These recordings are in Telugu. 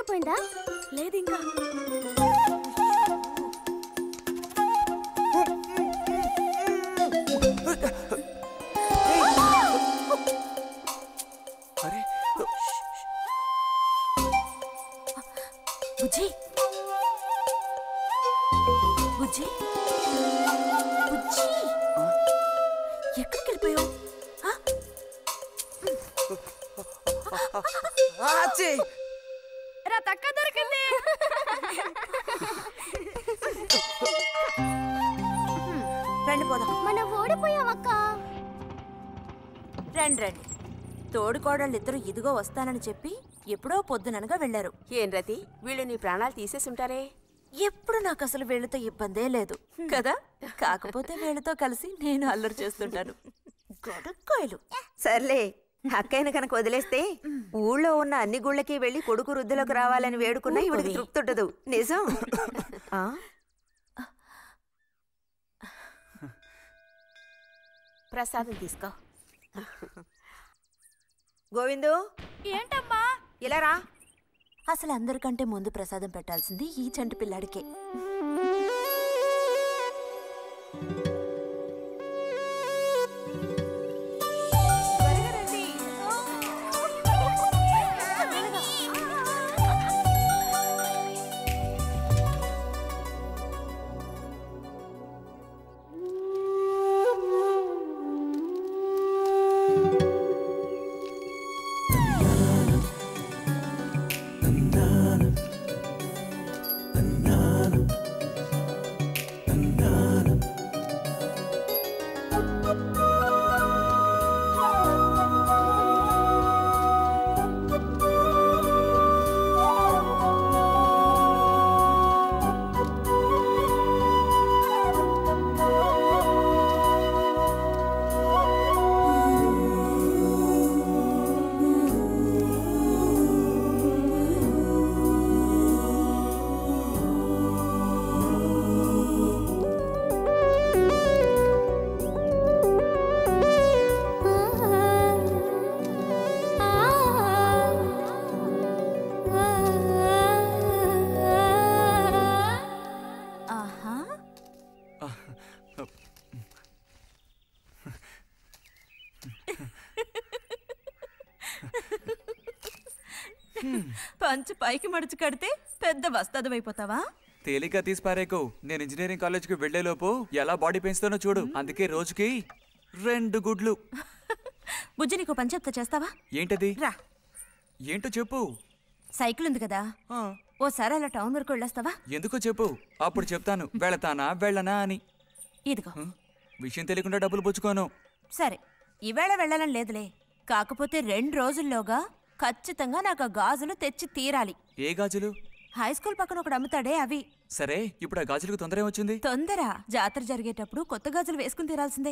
అయిపోయిందా లేదు ఇంకా అరే బుజ్జి బుజ్జి బుజ్జి ఎక్కడికి వెళ్ళిపోయావు ఆ? ఆచి! రా తక్క దొరికింది రండి పోదాం మనం ఓడిపోయామక్క రండి రండి తోడుకోడళ్ళు ఇద్దరు ఇదిగో వస్తానని చెప్పి ఎప్పుడో పొద్దుననగా వెళ్ళారు ఏం రతి వీళ్ళు నీ ప్రాణాలు తీసేసి ఉంటారే ఎప్పుడు నాకు అసలు వీళ్ళతో ఇబ్బందే లేదు కదా కాకపోతే వీళ్ళతో కలిసి నేను అల్లరి చేస్తుంటాను గొడక్కోయలు సర్లే అక్కయ్యను కనుక వదిలేస్తే ఊళ్ళో ఉన్న అన్ని గుళ్ళకి వెళ్ళి కొడుకు వృద్ధిలోకి రావాలని వేడుకున్నా ఇవిడికి తృప్తి ఉండదు నిజం ఆ? ప్రసాదం తీసుకో గోవిందు ఏంటమ్మా ఇలా రా అసలు అందరికంటే ముందు ప్రసాదం పెట్టాల్సింది ఈ చంటి పిల్లాడికే ఆహా పంచు పైకి మడుచు కడితే పెద్ద వస్తాదమైపోతావా తేలిక తీసి పారేకు నేను ఇంజనీరింగ్ కాలేజ్కి వెళ్లేలోపు ఎలా బాడీ పెంచుతానో చూడు అందుకే రోజుకి రెండు గుడ్లు బుజ్జి నీకు పని చెప్తా చేస్తావా ఏంటది రా ఏంటో చెప్పు సైకిల్ ఉంది కదా ఆ, ఓసారి అలా టౌన్ వరకు వెళ్ళొస్తావా ఎందుకో చెప్పు అప్పుడు చెప్తాను వెళతానా వెళ్ళనా అని ఇదిగో హ? విషయం తెలియకుండా డబ్బులు పుచ్చుకోను సరే ఈవేళ వెళ్ళాలని లేదులే కాకపోతే రెండు రోజుల్లోగా ఖచ్చితంగా నాకు ఆ గాజులు తెచ్చి తీరాలి ఏ గాజులు హై స్కూల్ పక్కన ఒకడు అమ్ముతాడే అవి సరే ఇప్పుడు ఆ గాజులకు తొందర ఏమొచ్చింది తొందర జాతర జరిగేటప్పుడు కొత్త గాజులు వేసుకుని తీరాల్సిందే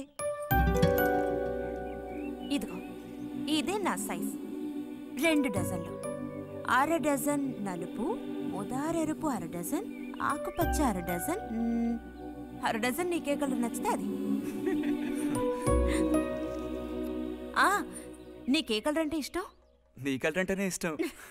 ఇదిగో ఇదే నా సైజ్ రెండు డజన్లు అర డజన్ నలుపు ముదారెరుపు అర డజన్ ఆకుపచ్చ అర డజన్ మ్, అర డజన్ నీకే కలర్ నచ్చితే అది ఆ, నీకే కలర్ అంటే ఇష్టం నీ కలర్ అంటేనే ఇష్టం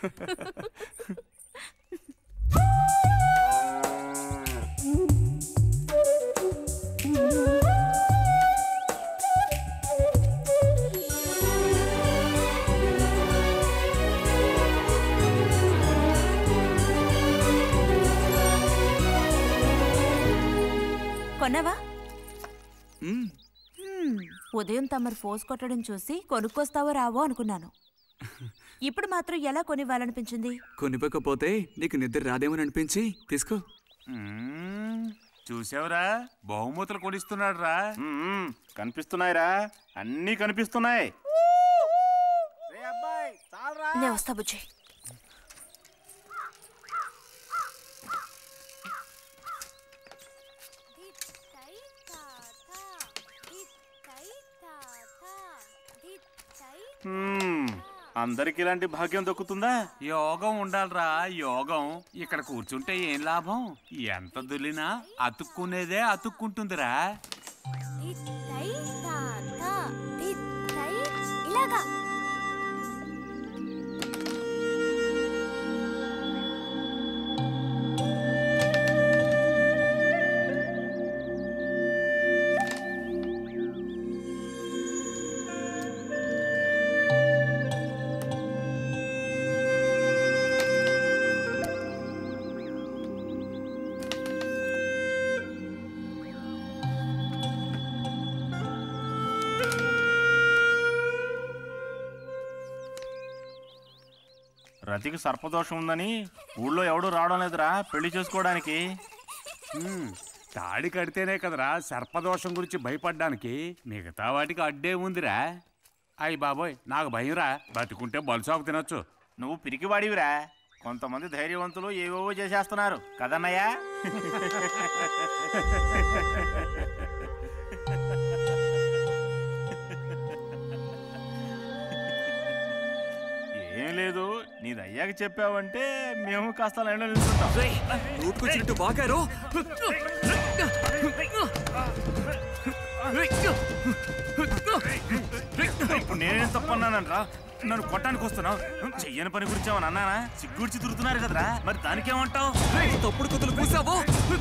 కొన్నావా మ్మ్. హ్మ్, ఉదయం తమరు ఫోర్స్ కొట్టడం చూసి కొనుక్కొస్తావో రావో అనుకున్నాను ఇప్పుడు మాత్రం ఎలా కొనివ్వాలనిపించింది కొనిపోకపోతే నీకు నిద్ర రాదేమని అనిపించి తీసుకో మ్మ్. చూసావురా బహుమతులు కొనిస్తున్నాడు రా మ్మ్. కనిపిస్తున్నాయిరా అన్నీ కనిపిస్తున్నాయి నేను వస్తా బుజ్జి మ్మ్. అందరికి ఇలాంటి భాగ్యం దక్కుతుందా యోగం ఉండాలిరా యోగం ఇక్కడ కూర్చుంటే ఏం లాభం ఎంత దులినా అతుక్కునేదే అతుక్కుంటుందిరా ఇలాగా రతికి సర్పదోషం ఉందని ఊళ్ళో ఎవడూ రావడం లేదురా పెళ్లి చేసుకోవడానికి హ్మ్, తాడి కడితేనే కదరా సర్పదోషం గురించి భయపడ్డానికి మిగతా వాటికి అడ్డే ఉందిరా అయ్యి బాబోయ్ నాకు భయంరా బతుకుంటే బలుసాకు తినొచ్చు నువ్వు పిరికివాడివిరా కొంతమంది ధైర్యవంతులు ఏవేవో చేసేస్తున్నారు కదన్నయ్యా ఏం లేదు నీది అయ్యాక చెప్పావంటే మేము కాస్త లైన్లో నిల్చుంటాం నోటుకొచ్చినట్టు బాగారు ఇప్పుడు నేనేం తప్పన్నానరా నన్ను కొట్టడానికి వస్తున్నావు చెయ్యని పని గురించి ఏమన్నా అన్నానా సిగ్గుడిచి తిరుగుతున్నారు కదరా మరి దానికేమంటావు తప్పుడు కుతులు కూసావో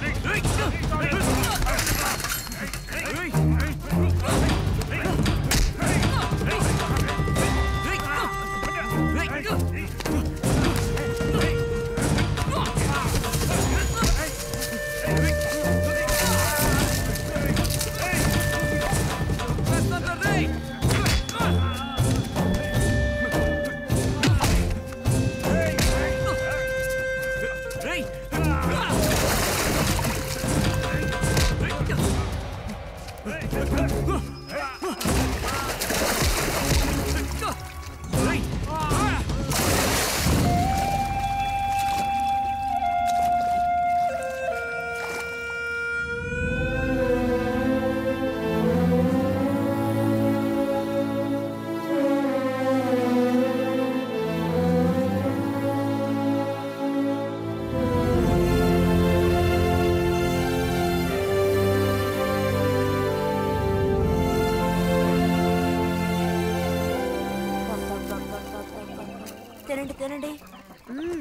తినండి తినండి మ్మ్.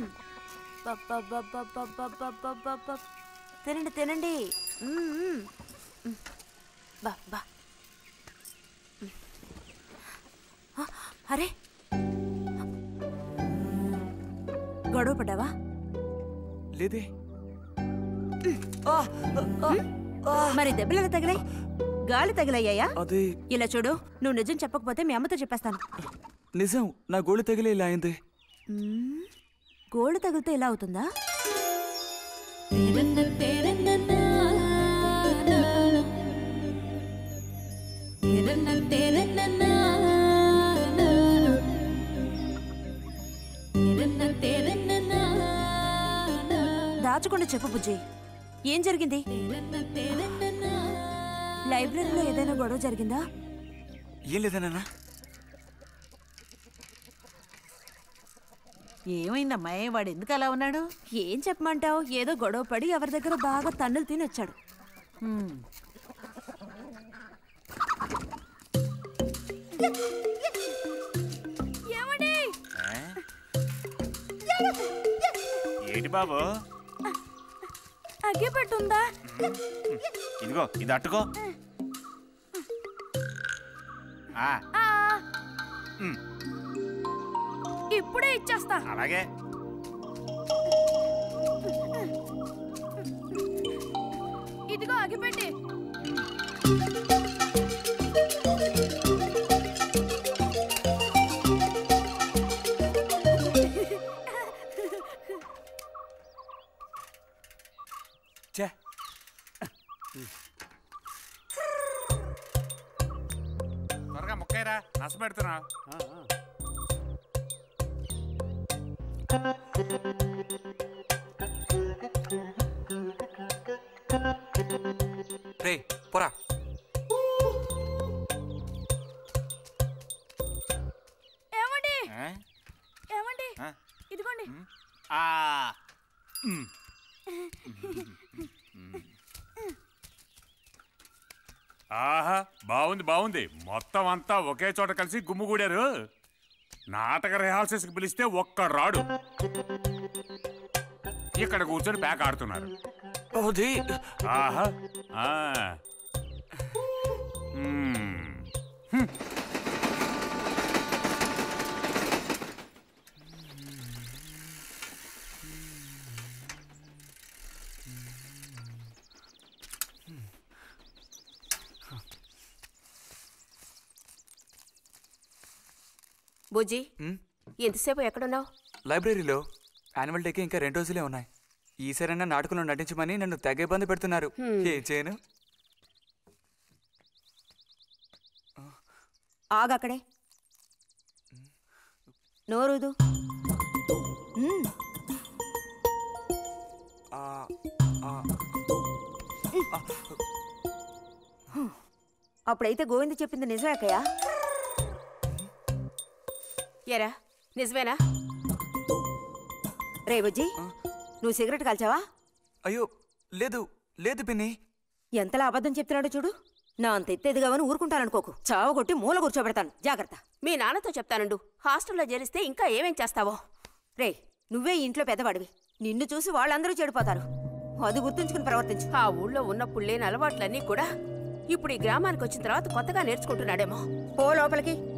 పప్పపపపపపపపప. తినండి తినండి మ్మ్, మ్మ్. మ్మ్. బా బా మ్మ్. ఆ, అరే గొడవ పడ్డావా లేదే మరి దెబ్బలు ఎలా తగిలాయి గాలి తగిలయ్యాయా అదే ఇలా చూడు నువ్వు నిజం చెప్పకపోతే మీ అమ్మతో చెప్పేస్తాను నిజం నా గోళి తగిలే ఇలా అయింది మ్మ్. గోల్డ్ తగిలితే ఇలా అవుతుందా దాచకుండా చెప్పు బుజ్జి ఏం జరిగింది లైబ్రరీలో ఏదైనా గొడవ జరిగిందా ఏం లేదన్నా ఏమైందమ్మా వాడు ఎందుకు అలా ఉన్నాడు ఏం చెప్పమంటావు ఏదో గొడవ పడి ఎవరి దగ్గర బాగా తన్నులు తిని వచ్చాడు హ్మ్. ఏ? ఏంటి బాబు అగ్గిపెట్టుందా ఇదిగో ఇది అట్టుకో ఆ, ఉమ్, ఇప్పుడే ఇచ్చేస్తా అలాగే ఇదిగో అగ్గిపెట్టి చే త్వరగా ముక్కైరా నస పెడుతున్నా రే పోరా ఏమండి ఏ? ఏమండి ఆ? ఇదిగోండి ఆ, ఉమ్. ఆహా బాగుంది బాగుంది మొత్తం అంతా ఒకే చోట కలిసి గుమ్ముగూడారు నాటక రిహార్సల్స్కి పిలిస్తే ఒక్క రాడు ఇక్కడ కూర్చొని ప్యాక్ ఆడుతున్నారు అది ఆహా ఆ. మ్మ్. బుజ్జి ఉమ్, ఎంతసేపు ఎక్కడున్నావు లైబ్రరీలో యాన్యువల్ డేకి ఇంకా రెండు రోజులే ఉన్నాయి ఈసారైనా నాటకంలో నటించమని నన్ను తెగ ఇబ్బంది పెడుతున్నారు ఏం చేయను ఆగక్కడే నోరుదు మ్మ్. ఆ, ఆ, అప్పుడైతే గోవింద చెప్పింది నిజమే అక్కయ్య ఎరా నిజమేనా రే బుజ్జి నువ్వు సిగరెట్ కాల్చావా అయ్యో లేదు లేదు పిన్ని ఎంతలా అబద్ధం చెప్తున్నాడో చూడు నా అంత ఎత్తేదిగావని ఊరుకుంటాననుకోకు చావగొట్టి మూల కూర్చోబెడతాను జాగ్రత్త మీ నాన్నతో చెప్తానుండు హాస్టల్లో చేరిస్తే ఇంకా ఏమేం చేస్తావో రే నువ్వే ఈ ఇంట్లో పెద్దవాడివి నిన్ను చూసి వాళ్ళందరూ చెడిపోతారు అది గుర్తుంచుకుని ప్రవర్తించు ఆ ఊళ్ళో ఉన్నప్పుడు లేని అలవాట్లన్నీ కూడా ఇప్పుడు ఈ గ్రామానికి వచ్చిన తర్వాత కొత్తగా నేర్చుకుంటున్నాడేమో పో లోపలికి